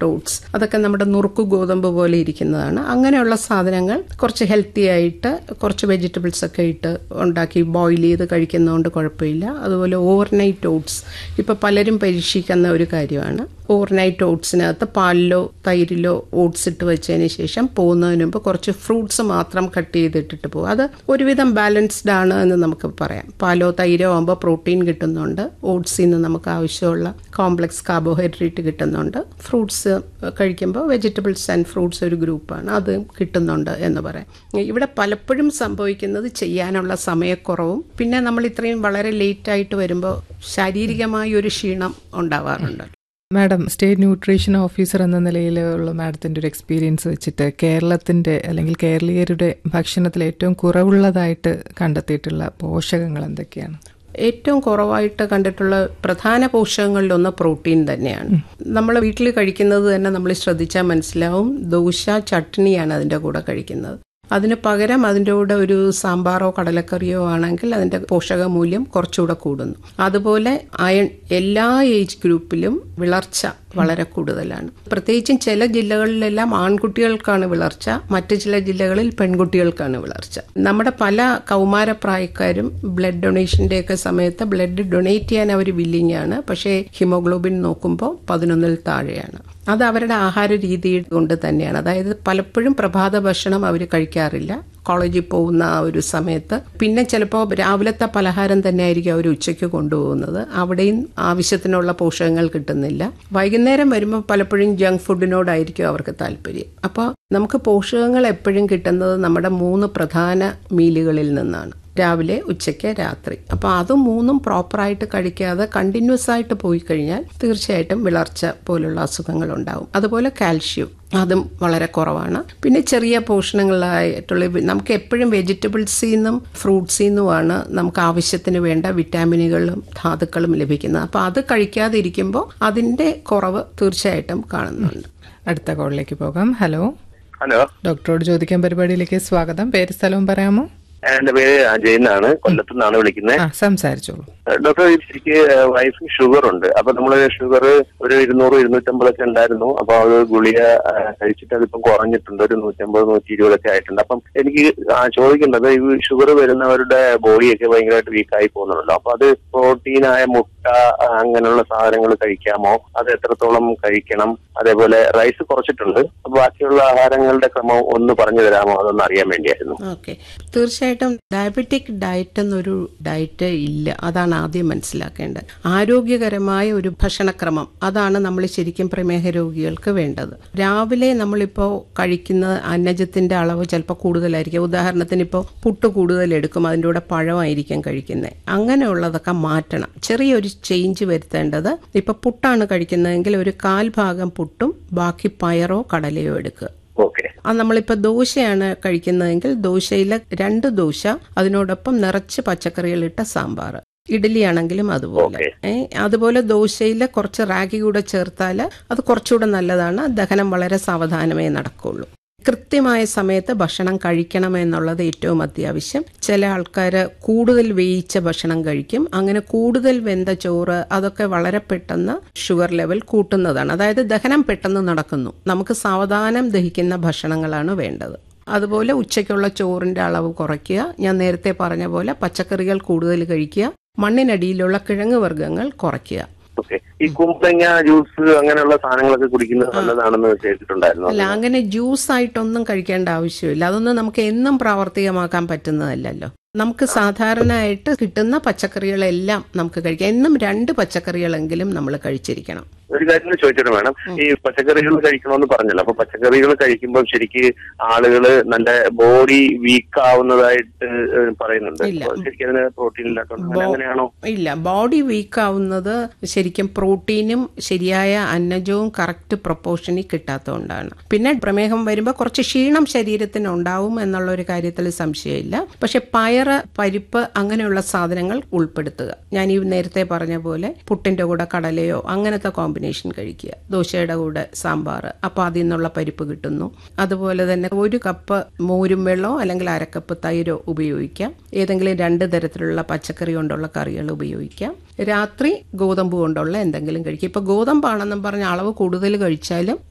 Soft oats അതൊക്കെ നമ്മുടെ നുറുക്ക് ഗോതമ്പ് പോലെ ഇരിക്കുന്നതാണ് അങ്ങനെയുള്ള സാധനങ്ങൾ കുറച്ച് ഹെൽത്തി ആയിട്ട് കുറച്ച് വെജിറ്റബിൾസ് ഒക്കെ ഇട്ട് ഉണ്ടാക്കി ബോയിൽ ചെയ്ത് കഴിക്കുന്നതുകൊണ്ട് കുഴപ്പമില്ല അതുപോലെ ഓവർനൈറ്റ് ഓട്സ് ഇപ്പോൾ പലരും പരീക്ഷിക്കുന്ന ഒരു കാര്യമാണ് ഓവർനൈറ്റ് ഓട്സിനകത്ത് പാലിലോ തൈരിലോ ഓട്സ് ഇട്ട് വെച്ചതിന് ശേഷം പോകുന്നതിന് മുമ്പ് കുറച്ച് ഫ്രൂട്ട്സ് മാത്രം കട്ട് ചെയ്തിട്ടിട്ട് പോകും അത് ഒരുവിധം ബാലൻസ്ഡ് ആണ് എന്ന് നമുക്ക് പറയാം പാലോ തൈരോ ആകുമ്പോൾ പ്രോട്ടീൻ കിട്ടുന്നുണ്ട് ഓട്സിൽ നിന്ന് നമുക്ക് ആവശ്യമുള്ള കോംപ്ലക്സ് കാർബോഹൈഡ്രേറ്റ് കിട്ടുന്നുണ്ട് ഫ്രൂട്ട്സ് കഴിക്കുമ്പോൾ വെജിറ്റബിൾസ് ആൻഡ് ഫ്രൂട്ട്സ് ഒരു ഗ്രൂപ്പാണ് അത് കിട്ടുന്നുണ്ട് എന്ന് പറയാം ഇവിടെ പലപ്പോഴും സംഭവിക്കുന്നത് ചെയ്യാനുള്ള സമയക്കുറവും പിന്നെ നമ്മൾ ഇത്രയും വളരെ ലേറ്റ് ആയിട്ട് വരുമ്പോൾ ശാരീരികമായ ഒരു ക്ഷീണം ഉണ്ടാവാറുണ്ട് മാഡം സ്റ്റേറ്റ് ന്യൂട്രീഷൻ ഓഫീസർ എന്ന നിലയിലുള്ള മാഡത്തിൻ്റെ ഒരു എക്സ്പീരിയൻസ് വെച്ചിട്ട് കേരളത്തിൻ്റെ അല്ലെങ്കിൽ കേരളീയരുടെ ഭക്ഷണത്തിൽ ഏറ്റവും കുറവുള്ളതായിട്ട് കണ്ടെത്തിയിട്ടുള്ള പോഷകങ്ങൾ എന്തൊക്കെയാണ് ഏറ്റവും കുറവായിട്ട് കണ്ടിട്ടുള്ള പ്രധാന പോഷകങ്ങളിലൊന്ന് പ്രോട്ടീൻ തന്നെയാണ് നമ്മൾ വീട്ടിൽ കഴിക്കുന്നത് തന്നെ നമ്മൾ ശ്രദ്ധിച്ചാൽ മനസ്സിലാവും ദോശ ചട്നിയാണ് അതിൻ്റെ കൂടെ കഴിക്കുന്നത് അതിന് പകരം അതിൻ്റെ കൂടെ ഒരു സാമ്പാറോ കടലക്കറിയോ ആണെങ്കിൽ അതിൻ്റെ പോഷക മൂല്യം കുറച്ചുകൂടെ കൂടുന്നു അതുപോലെ അയൺ എല്ലാ ഏജ് ഗ്രൂപ്പിലും വിളർച്ച വളരെ കൂടുതലാണ് പ്രത്യേകിച്ചും ചില ജില്ലകളിലെല്ലാം ആൺകുട്ടികൾക്കാണ് വിളർച്ച മറ്റു ചില ജില്ലകളിൽ പെൺകുട്ടികൾക്കാണ് വിളർച്ച നമ്മുടെ പല കൗമാരപ്രായക്കാരും ബ്ലഡ് ഡൊണേഷൻ്റെ ഒക്കെ സമയത്ത് ബ്ലഡ് ഡൊണേറ്റ് ചെയ്യാൻ അവർ വില്ലിങ് ആണ് പക്ഷേ ഹിമോഗ്ലോബിൻ നോക്കുമ്പോൾ പതിനൊന്നിൽ താഴെയാണ് അത് അവരുടെ ആഹാര രീതി കൊണ്ട് തന്നെയാണ് അതായത് പലപ്പോഴും പ്രഭാത ഭക്ഷണം അവർ കഴിക്കാറില്ല കോളേജിൽ പോകുന്ന ആ ഒരു സമയത്ത് പിന്നെ ചിലപ്പോൾ രാവിലത്തെ പലഹാരം തന്നെ ആയിരിക്കും അവർ ഉച്ചയ്ക്ക് കൊണ്ടുപോകുന്നത് അവിടെയും ആവശ്യത്തിനുള്ള പോഷകങ്ങൾ കിട്ടുന്നില്ല വൈകുന്നേരം വരുമ്പോൾ പലപ്പോഴും ജങ്ക് ഫുഡിനോടായിരിക്കും അവർക്ക് താല്പര്യം അപ്പോൾ നമുക്ക് പോഷകങ്ങൾ എപ്പോഴും കിട്ടുന്നത് നമ്മുടെ മൂന്ന് പ്രധാന മീലുകളിൽ നിന്നാണ് രാവിലെ ഉച്ചയ്ക്ക് രാത്രി അപ്പോൾ അത് മൂന്നും പ്രോപ്പറായിട്ട് കഴിക്കാതെ കണ്ടിന്യൂസ് ആയിട്ട് പോയി കഴിഞ്ഞാൽ തീർച്ചയായിട്ടും വിളർച്ച പോലുള്ള അസുഖങ്ങൾ ഉണ്ടാവും അതുപോലെ കാൽഷ്യം അതും വളരെ കുറവാണ് പിന്നെ ചെറിയ പോഷണങ്ങളായിട്ടുള്ള നമുക്ക് എപ്പോഴും വെജിറ്റബിൾസിൽ നിന്നും ഫ്രൂട്ട്സിൽ നിന്നുമാണ് നമുക്ക് ആവശ്യത്തിന് വേണ്ട വിറ്റാമിനുകളും ധാതുക്കളും ലഭിക്കുന്നത് അപ്പോൾ അത് കഴിക്കാതെ ഇരിക്കുമ്പോൾ അതിൻ്റെ കുറവ് തീർച്ചയായിട്ടും കാണുന്നുണ്ട് അടുത്ത കോളിലേക്ക് പോകാം ഹലോ ഹലോ ഡോക്ടറോട് ചോദിക്കാൻ പരിപാടിയിലേക്ക് സ്വാഗതം പേര് സ്ഥലവും പറയാമോ എന്റെ പേര് അജയ് എന്നാണ് കൊല്ലത്തു നിന്നാണ് വിളിക്കുന്നത് ആ സംസാരിച്ചോളൂ ഡോക്ടർ എനിക്ക് വൈഫിന് ഷുഗർ ഉണ്ട് അപ്പൊ നമ്മള് ഷുഗർ ഒരു ഇരുന്നൂറ് ഇരുന്നൂറ്റമ്പതൊക്കെ ഉണ്ടായിരുന്നു അപ്പൊ അത് ഗുളിക ആ, കഴിച്ചിട്ട് അതിപ്പം കുറഞ്ഞിട്ടുണ്ട് ഒരു നൂറ്റമ്പത് നൂറ്റി ഇരുപതൊക്കെ ആയിട്ടുണ്ട് അപ്പം എനിക്ക് ആ, ചോദിക്കേണ്ടത് ഈ ഷുഗർ വരുന്നവരുടെ ബോഡിയൊക്കെ ഭയങ്കരമായിട്ട് വീക്കായി പോകുന്നുണ്ടല്ലോ അപ്പൊ അത് പ്രോട്ടീനായ മുട്ട ആ, അങ്ങനെയുള്ള സാധനങ്ങൾ കഴിക്കാമോ അത് എത്രത്തോളം കഴിക്കണം അതേപോലെ റൈസ് കുറച്ചിട്ടുണ്ട് അപ്പൊ ബാക്കിയുള്ള ആഹാരങ്ങളുടെ ക്രമം ഒന്ന് പറഞ്ഞു തരാമോ അതൊന്ന് അറിയാൻ വേണ്ടിയായിരുന്നു ഓക്കെ തീർച്ചയായിട്ടും ഡയബറ്റിക് ഡയറ്റ് എന്നൊരു ഡയറ്റ് ഇല്ല അതാണ് ആദ്യം മനസ്സിലാക്കേണ്ടത് ആരോഗ്യകരമായ ഒരു ഭക്ഷണക്രമം അതാണ് നമ്മൾ ശരിക്കും പ്രമേഹ രോഗികൾക്ക് വേണ്ടത് രാവിലെ നമ്മളിപ്പോൾ കഴിക്കുന്ന അന്നജത്തിന്റെ അളവ് ചിലപ്പോൾ കൂടുതലായിരിക്കും ഉദാഹരണത്തിന് ഇപ്പോൾ പുട്ട് കൂടുതൽ എടുക്കും അതിൻ്റെ കൂടെ പഴമായിരിക്കും കഴിക്കുന്നത് അങ്ങനെയുള്ളതൊക്കെ മാറ്റണം ചെറിയൊരു ചേഞ്ച് വരുത്തേണ്ടത് ഇപ്പോൾ പുട്ടാണ് കഴിക്കുന്നതെങ്കിൽ ഒരു കാൽ ഭാഗം പുട്ടും ബാക്കി പയറോ കടലയോ എടുക്കുക ഓക്കെ അത് നമ്മളിപ്പോൾ ദോശയാണ് കഴിക്കുന്നതെങ്കിൽ ദോശയിലെ രണ്ട് ദോശ അതിനോടൊപ്പം നിറച്ച് പച്ചക്കറികളിട്ട സാമ്പാർ ഇഡ്ഡലിയാണെങ്കിലും അതുപോലെ Okay. ഏ, അതുപോലെ ദോശയിൽ കുറച്ച് റാഗി കൂടെ ചേർത്താൽ അത് കുറച്ചുകൂടെ നല്ലതാണ് ദഹനം വളരെ സാവധാനമേ നടക്കുള്ളൂ കൃത്യമായ സമയത്ത് ഭക്ഷണം കഴിക്കണമെന്നുള്ളത് ഏറ്റവും അത്യാവശ്യം ചില ആൾക്കാർ കൂടുതൽ വേയിച്ച ഭക്ഷണം കഴിക്കും അങ്ങനെ കൂടുതൽ വെന്ത ചോറ് അതൊക്കെ വളരെ പെട്ടെന്ന് ഷുഗർ ലെവൽ കൂട്ടുന്നതാണ് അതായത് ദഹനം പെട്ടെന്ന് നടക്കുന്നു നമുക്ക് സാവധാനം ദഹിക്കുന്ന ഭക്ഷണങ്ങളാണ് വേണ്ടത് അതുപോലെ ഉച്ചയ്ക്കുള്ള ചോറിന്റെ അളവ് കുറയ്ക്കുക ഞാൻ നേരത്തെ പറഞ്ഞ പോലെ പച്ചക്കറികൾ കൂടുതൽ കഴിക്കുക മണ്ണിനടിയിലുള്ള കിഴങ്ങ് വർഗ്ഗങ്ങൾ കുറയ്ക്കുക ഓക്കെ ഈ കുമ്പളങ്ങ ജ്യൂസ് അങ്ങനെയുള്ള സാധനങ്ങളൊക്കെ കുടിക്കുന്നത് നല്ലതാണെന്ന് കേട്ടിട്ടുണ്ടായിരുന്നു അല്ല അങ്ങനെ ജ്യൂസ് ആയിട്ടൊന്നും കഴിക്കേണ്ട ആവശ്യമില്ല അതൊന്നും നമുക്ക് എന്നും പ്രാവർത്തികമാക്കാൻ പറ്റുന്നതല്ലല്ലോ നമുക്ക് സാധാരണയായിട്ട് കിട്ടുന്ന പച്ചക്കറികളെല്ലാം നമുക്ക് കഴിക്കാം എന്നും രണ്ട് പച്ചക്കറികളെങ്കിലും നമ്മൾ കഴിച്ചിരിക്കണം ഒരു കാര്യം കൂടി ചോദിച്ചിട്ട് വേണം ഈ പച്ചക്കറികൾ കഴിക്കണമെന്ന് പറഞ്ഞല്ലോ അപ്പൊ പച്ചക്കറികൾ കഴിക്കുമ്പോൾ ശരിക്ക് ആളുകള് നല്ല ബോഡി വീക്ക് ആവുന്നതായിട്ട് ഏഹ്, പറയുന്നുണ്ട് ഇല്ല. അപ്പൊ ശരിക്കും അതിന് പ്രോട്ടീൻ ഇല്ലാത്തതുകൊണ്ട് അങ്ങനെ അങ്ങനെയാണോ ഇല്ല ബോഡി വീക്ക് ആവുന്നത് ശരിക്കും പ്രോട്ടീനും ശരിയായ അന്നജവും കറക്റ്റ് പ്രൊപ്പോർഷനിൽ കിട്ടാത്തതുകൊണ്ടാണ് പിന്നെ പ്രമേഹം വരുമ്പോൾ കുറച്ച് ക്ഷീണം ശരീരത്തിന് ഉണ്ടാവും എന്നുള്ള ഒരു കാര്യത്തിൽ സംശയമില്ല പക്ഷെ പയറ് പരിപ്പ് അങ്ങനെയുള്ള സാധനങ്ങൾ ഉൾപ്പെടുത്തുക ഞാൻ ഈ നേരത്തെ പറഞ്ഞ പോലെ പുട്ടിന്റെ കൂടെ കടലയോ അങ്ങനത്തെ കോമ്പിനേഷൻ കഴിക്കുക ദോശയുടെ കൂടെ സാമ്പാർ അപ്പോൾ അതിൽ നിന്നുള്ള പരിപ്പ് കിട്ടുന്നു അതുപോലെ തന്നെ ഒരു കപ്പ് മോരും വെള്ളമോ അല്ലെങ്കിൽ അരക്കപ്പ് തൈരോ ഉപയോഗിക്കാം ഏതെങ്കിലും രണ്ട് തരത്തിലുള്ള പച്ചക്കറി കൊണ്ടുള്ള കറികൾ ഉപയോഗിക്കാം രാത്രി ഗോതമ്പ് കൊണ്ടുള്ള എന്തെങ്കിലും കഴിക്കുക ഇപ്പോൾ ഗോതമ്പാണെന്നും പറഞ്ഞ് അളവ് കൂടുതൽ കഴിച്ചാലും